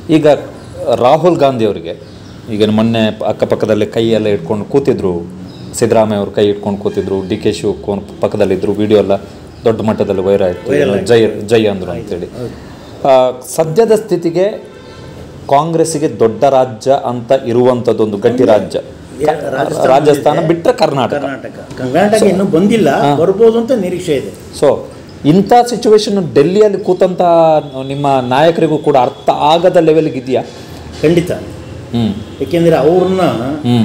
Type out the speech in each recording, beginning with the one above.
ಈಗ ರಾಹುಲ್ ಗಾಂಧಿ ಅವರಿಗೆ ಈಗ ಮೊನ್ನೆ ಅಕ್ಕಪಕ್ಕದಲ್ಲಿ ಕೈಯೆಲ್ಲ ಇಟ್ಕೊಂಡು ಕೂತಿದ್ರು ಸಿದ್ದರಾಮಯ್ಯ ಅವರು ಕೈ ಇಟ್ಕೊಂಡು ಕೂತಿದ್ರು ಡಿ ಕೆ ಶಿವ ಪಕ್ಕದಲ್ಲಿದ್ದರು ವಿಡಿಯೋ ಎಲ್ಲ ದೊಡ್ಡ ಮಟ್ಟದಲ್ಲಿ ವೈರ್ ಆಯಿತು ಜೈ ಜೈ ಅಂದರು ಅಂತೇಳಿ ಆ, ಸದ್ಯದ ಸ್ಥಿತಿಗೆ ಕಾಂಗ್ರೆಸ್ಸಿಗೆ ದೊಡ್ಡ ರಾಜ್ಯ ಅಂತ ಇರುವಂಥದ್ದೊಂದು ಗಟ್ಟಿ ರಾಜ್ಯ ರಾಜಸ್ಥಾನ ರಾಜಸ್ಥಾನ ಬಿಟ್ಟರೆ ಕರ್ನಾಟಕ ಕರ್ನಾಟಕ ಕರ್ನಾಟಕ ಇನ್ನೂ ಬಂದಿಲ್ಲ ಬರ್ಬೋದು ಅಂತ ನಿರೀಕ್ಷೆ ಇದೆ ಸೊ ಇಂಥ ಸಿಚುವೇಶನ್ ಡೆಲ್ಲಿಯಲ್ಲಿ ಕೂತಂಥ ನಿಮ್ಮ ನಾಯಕರಿಗೂ ಕೂಡ ಅರ್ಥ ಆಗದ ಲೆವೆಲ್ಗೆ ಇದೆಯಾ ಖಂಡಿತ ಹ್ಞೂ ಏಕೆಂದರೆ ಅವ್ರನ್ನ ಹ್ಞೂ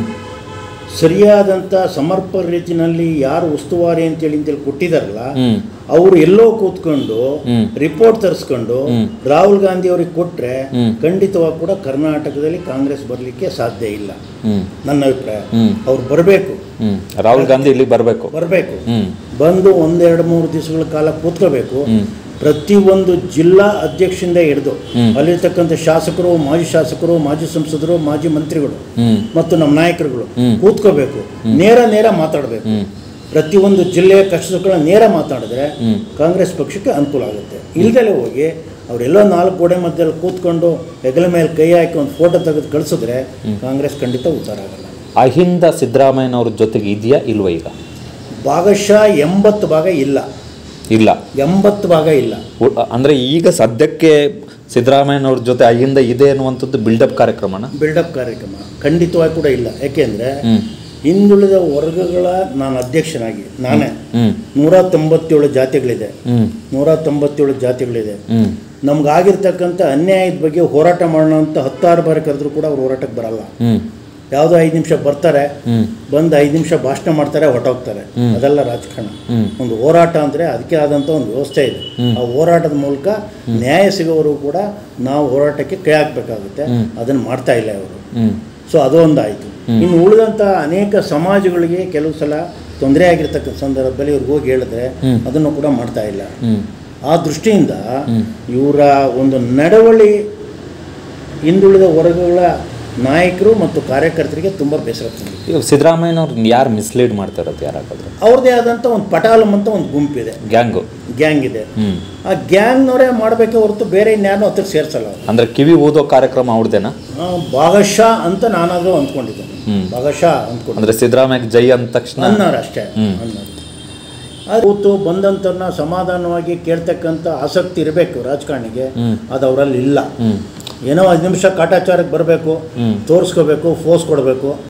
ಸರಿಯಾದಂಥ ಸಮರ್ಪಕ ರೀತಿನಲ್ಲಿ ಯಾರು ಉಸ್ತುವಾರಿ ಅಂತೇಳಿ ಅಂತೇಳಿ ಕೊಟ್ಟಿದಾರಲ್ಲ ಹ್ಞೂ ಅವರು ಎಲ್ಲೋ ಕೂತ್ಕೊಂಡು ಹ್ಮ್. ರಿಪೋರ್ಟ್ ತರಿಸ್ಕೊಂಡು ರಾಹುಲ್ ಗಾಂಧಿ ಅವ್ರಿಗೆ ಕೊಟ್ರೆ ಹ್ಮ್. ಖಂಡಿತವಾಗಿ ಕೂಡ ಕರ್ನಾಟಕದಲ್ಲಿ ಕಾಂಗ್ರೆಸ್ ಬರಲಿಕ್ಕೆ ಸಾಧ್ಯ ಇಲ್ಲ ಹ್ಞೂ ನನ್ನ ಅಭಿಪ್ರಾಯ ಹ್ಮ್. ಅವ್ರು ಬರಬೇಕು ಹ್ಞೂ ರಾಹುಲ್ ಗಾಂಧಿ ಇಲ್ಲಿಗೆ ಬರಬೇಕು ಬರಬೇಕು ಹ್ಞೂ ಬಂದು ಒಂದೆರಡು ಮೂರು ದಿವಸಗಳ ಕಾಲ ಕೂತ್ಕೋಬೇಕು ಹ್ಮ್. ಪ್ರತಿಯೊಂದು ಜಿಲ್ಲಾ ಅಧ್ಯಕ್ಷದಿಂದ ಹಿಡಿದು ಹ್ಮ್. ಅಲ್ಲಿರ್ತಕ್ಕಂಥ ಶಾಸಕರು ಮಾಜಿ ಶಾಸಕರು ಮಾಜಿ ಸಂಸದರು ಮಾಜಿ ಮಂತ್ರಿಗಳು ಹ್ಞೂ ಮತ್ತು ನಮ್ಮ ನಾಯಕರುಗಳು ಹ್ಮ್. ಕೂತ್ಕೋಬೇಕು ನೇರ ನೇರ ಮಾತಾಡಬೇಕು ಹ್ಞೂ ಪ್ರತಿಯೊಂದು ಜಿಲ್ಲೆಯ ಕಷ್ಟಗಳನ್ನ ನೇರ ಮಾತಾಡಿದ್ರೆ ಹ್ಮ್. ಕಾಂಗ್ರೆಸ್ ಪಕ್ಷಕ್ಕೆ ಅನುಕೂಲ ಆಗುತ್ತೆ ಇಲ್ದಲೇ ಹೋಗಿ ಅವರೆಲ್ಲೋ ನಾಲ್ಕು ಗೋಡೆ ಮಧ್ಯದಲ್ಲಿ ಕೂತ್ಕೊಂಡು ಹೆಗಲ ಮೇಲೆ ಕೈ ಹಾಕಿ ಒಂದು ಫೋಟೋ ತೆಗೆದು ಕಳಿಸಿದ್ರೆ ಕಾಂಗ್ರೆಸ್ ಖಂಡಿತ ಉದ್ಧಾರ ಆಗಲ್ಲ ಅಹಿಂದ ಸಿದ್ದರಾಮಯ್ಯನವ್ರ ಜೊತೆಗೆ ಇದೆಯಾ ಇಲ್ವಾ ಈಗ ಭಾಗಶಃ ಎಂಬತ್ತು ಭಾಗ ಇಲ್ಲ ಇಲ್ಲ ಎಂಬತ್ತು ಭಾಗ ಇಲ್ಲ ಉ- ಅಂದ್ರೆ ಈಗ ಸದ್ಯಕ್ಕೆ ಸಿದ್ದರಾಮಯ್ಯನವ್ರ ಜೊತೆ ಅಹಿಂದ ಇದೆ ಅನ್ನುವಂಥದ್ದು ಬಿಲ್ಡಪ್ ಕಾರ್ಯಕ್ರಮನ ಬಿಲ್ಡಪ್ ಕಾರ್ಯಕ್ರಮ ಖಂಡಿತವಾಗಿ ಕೂಡ ಇಲ್ಲ ಯಾಕೆಂದರೆ ಹ್ಞೂ ಹಿಂದುಳಿದ ವರ್ಗಗಳ ನಾನು ಅಧ್ಯಕ್ಷನಾಗಿ ನಾನೇ ಹ್ಞೂ ನೂರ ತೊಂಬತ್ತೇಳು ಜಾತಿಗಳಿದೆ ಹ್ಞೂ ನೂರ ತೊಂಬತ್ತೇಳು ಜಾತಿಗಳಿದೆ ಹ್ಞೂ ನಮ್ಗಾಗಿರ್ತಕ್ಕಂಥ ಅನ್ಯಾಯದ ಬಗ್ಗೆ ಹೋರಾಟ ಮಾಡೋಣ ಅಂತ ಹತ್ತಾರು ಬಾರಿ ಕರೆದ್ರು ಕೂಡ ಅವ್ರು ಹೋರಾಟಕ್ಕೆ ಬರಲ್ಲ ಹ್ಞೂ ಯಾವುದೋ ಐದು ನಿಮಿಷ ಬರ್ತಾರೆ ಹ್ಞೂ ಬಂದು ಐದು ನಿಮಿಷ ಭಾಷಣ ಮಾಡ್ತಾರೆ ಹೊರಟೋಗ್ತಾರೆ ಅದೆಲ್ಲ ರಾಜಕಾರಣ ಹ್ಮ್. ಒಂದು ಹೋರಾಟ ಅಂದರೆ ಅದಕ್ಕೆ ಆದಂಥ ಒಂದು ವ್ಯವಸ್ಥೆ ಇದೆ ಆ ಹೋರಾಟದ ಮೂಲಕ ನ್ಯಾಯ ಸಿಗೋವರೆಗೂ ಕೂಡ ನಾವು ಹೋರಾಟಕ್ಕೆ ಕೈ ಹಾಕಬೇಕಾಗುತ್ತೆ ಅದನ್ನು ಮಾಡ್ತಾ ಇಲ್ಲ ಅವರು ಹ್ಞೂ ಸೊ ಅದು ಒಂದಾಯಿತು ಇನ್ನು ಉಳಿದಂಥ ಅನೇಕ ಸಮಾಜಗಳಿಗೆ ಕೆಲವು ಸಲ ತೊಂದರೆ ಆಗಿರ್ತಕ್ಕಂಥ ಸಂದರ್ಭದಲ್ಲಿ ಇವ್ರಿಗೆ ಹೋಗಿ ಹೇಳಿದ್ರೆ ಅದನ್ನು ಕೂಡ ಮಾಡ್ತಾ ಇಲ್ಲ ಹ್ಞೂ ಆ ದೃಷ್ಟಿಯಿಂದ ಇವರ ಒಂದು ನಡವಳಿ ಹಿಂದುಳಿದ ವರ್ಗಗಳ ನಾಯಕರು ಮತ್ತು ಕಾರ್ಯಕರ್ತರಿಗೆ ತುಂಬ ಬೇಸರ ತಂದಿದೆ ಈಗ ಸಿದ್ದರಾಮಯ್ಯನವ್ರು ಯಾರು ಮಿಸ್ಲೀಡ್ ಮಾಡ್ತಾ ಇರೋದು ಯಾರಾಗಾದ್ರೆ ಅವ್ರದ್ದೇ ಆದಂಥ ಒಂದು ಪಟಾಲಂ ಅಂತ ಒಂದು ಗುಂಪಿದೆ ಗ್ಯಾಂಗು ಗ್ಯಾಂಗ್ ಇದೆ ಹ್ಞೂ ಆ ಗ್ಯಾಂಗ್ನವರೇ ಮಾಡಬೇಕೆ ಹೊರತು ಬೇರೆ ಇನ್ಯಾರನ್ನೂ ಹತ್ತಿರ ಸೇರಿಸಲ್ಲ ಅವರು ಅಂದ್ರೆ ಕಿವಿ ಊದೋ ಕಾರ್ಯಕ್ರಮ ಅವ್ರದ್ದೇನಾ ಆ, ಭಾಗಶಃ ಅಂತ ನಾನಾದರೂ ಅಂದ್ಕೊಂಡಿದ್ದೇನೆ ಹ್ಮ್. ಭಾಗಶಃ ಅಂದ್ಕೊಂಡು ಅಂದ್ರೆ ಸಿದ್ದರಾಮಯ್ಯ ಜೈ ಅಂದ ತಕ್ಷಣ ಅನ್ನೋರು ಅಷ್ಟೇ ಅನ್ನೋರು ಅದು ಕೂತು ಬಂದಂಥವ್ರನ್ನ ಸಮಾಧಾನವಾಗಿ ಕೇಳ್ತಕ್ಕಂಥ ಆಸಕ್ತಿ ಇರಬೇಕು ರಾಜಕಾರಣಿಗೆ ಅದು ಅವರಲ್ಲಿ ಇಲ್ಲ ಹ್ಞೂ ಏನೋ ಐದು ನಿಮಿಷ ಕಾಟಾಚಾರಕ್ಕೆ ಬರಬೇಕು ತೋರಿಸ್ಕೋಬೇಕು ಫೋರ್ಸ್ ಕೊಡಬೇಕು